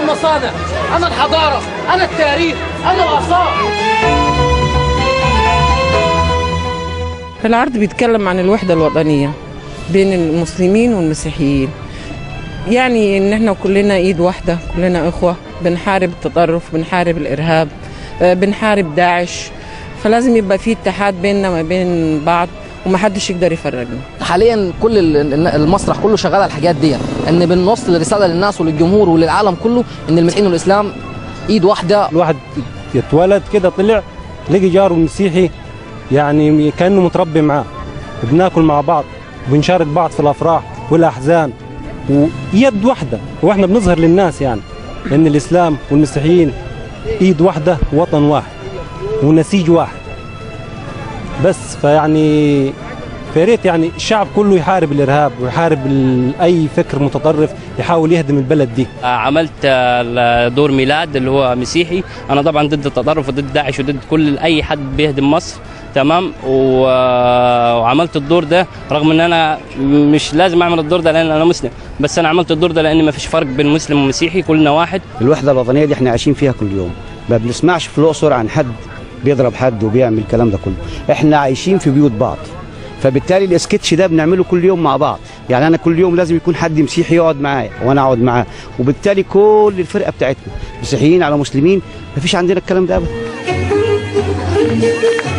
المصانع انا الحضاره انا التاريخ انا الاثار العرض بيتكلم عن الوحدة الوطنية بين المسلمين والمسيحيين يعني ان احنا كلنا ايد واحدة كلنا اخوة بنحارب التطرف بنحارب الارهاب آه، بنحارب داعش فلازم يبقى في اتحاد بيننا وما بين بعض ومحدش يقدر يفرقنا حاليا كل ال- ال- المسرح كله شغال على الحاجات دي ان بنوصل رساله للناس وللجمهور وللعالم كله ان المسيحيين والاسلام ايد واحده الواحد يتولد كده طلع لقي جاره المسيحي يعني كانه متربي معاه بناكل مع بعض وبنشارك بعض في الافراح والاحزان ويد واحده واحنا بنظهر للناس يعني ان الاسلام والمسيحيين ايد واحده وطن واحد ونسيج واحد بس فيعني فياريت يعني الشعب كله يحارب الارهاب ويحارب ال- اي فكر متطرف يحاول يهدم البلد دي عملت آه، دور ميلاد اللي هو مسيحي انا طبعا ضد التطرف وضد داعش وضد كل اي حد بيهدم مصر تمام و- وعملت الدور ده رغم ان انا مش لازم اعمل الدور ده لان انا مسلم بس انا عملت الدور ده لان ما فيش فرق بين مسلم ومسيحي كلنا واحد الوحدة الوطنية دي احنا عايشين فيها كل يوم ما بنسمعش في الأقصر عن حد بيضرب حد وبيعمل الكلام ده كله احنا عايشين في بيوت بعض فبالتالي السكتش ده بنعمله كل يوم مع بعض يعني انا كل يوم لازم يكون حد مسيحي يقعد معايا وانا اقعد معاه وبالتالي كل الفرقه بتاعتنا مسيحيين على مسلمين مفيش عندنا الكلام ده ابدا